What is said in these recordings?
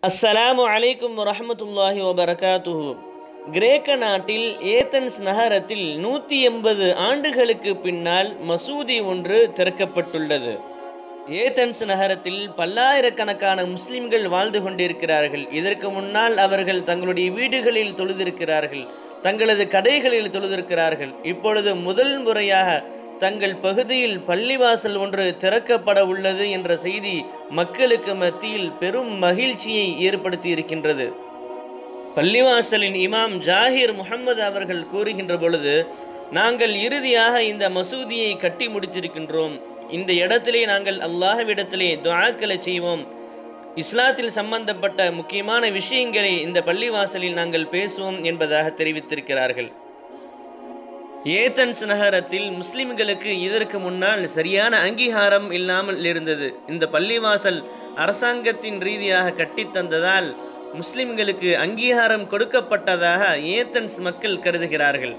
அஸ்ஸலாமு அலைக்கும் வரஹ்மத்துல்லாஹி வபரகாத்துஹு கிரேக்க நாட்டில் ஏதென்ஸ் நகரத்தில் நூற்றி எண்பது ஆண்டுகளுக்கு பின்னால் மசூதி ஒன்று திறக்கப்பட்டுள்ளது ஏதென்ஸ் நகரத்தில் பல்லாயிரக்கணக்கான முஸ்லிம்கள் வாழ்ந்து கொண்டிருக்கிறார்கள் இதற்கு முன்னால் அவர்கள் தங்களுடைய வீடுகளில் தொழுதிருக்கிறார்கள் தங்களது கடைகளில் தொழுதிருக்கிறார்கள் இப்பொழுது முதல் முறையாக தங்கள் பகுதியில் பள்ளிவாசல் ஒன்று திறக்கப்பட உள்ளது என்ற செய்தி மக்களுக்கு மத்தியில் பெரும் மகிழ்ச்சியை ஏற்படுத்தி இருக்கின்றது பள்ளிவாசலின் இமாம் ஜாகிர் முகமது அவர்கள் கூறுகின்ற பொழுது நாங்கள் இறுதியாக இந்த மசூதியை கட்டி முடித்திருக்கின்றோம் இந்த இடத்திலே நாங்கள் அல்லாஹ்விடத்திலே துஆக்களை செய்வோம் இஸ்லாத்தில் சம்பந்தப்பட்ட முக்கியமான விஷயங்களை இந்த பள்ளிவாசலில் நாங்கள் பேசுவோம் என்பதாக தெரிவித்திருக்கிறார்கள் ஏதன்ஸ் நகரத்தில் முஸ்லிம்களுக்கு இதற்கு முன்னால் சரியான அங்கீகாரம் இல்லாமல் இருந்தது இந்த பள்ளிவாசல் அரசாங்கத்தின் ரீதியாக கட்டித்தந்ததால் முஸ்லிம்களுக்கு அங்கீகாரம் கொடுக்கப்பட்டதாக ஏத்தன்ஸ் மக்கள் கருதுகிறார்கள்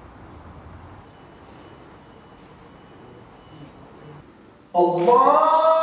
الله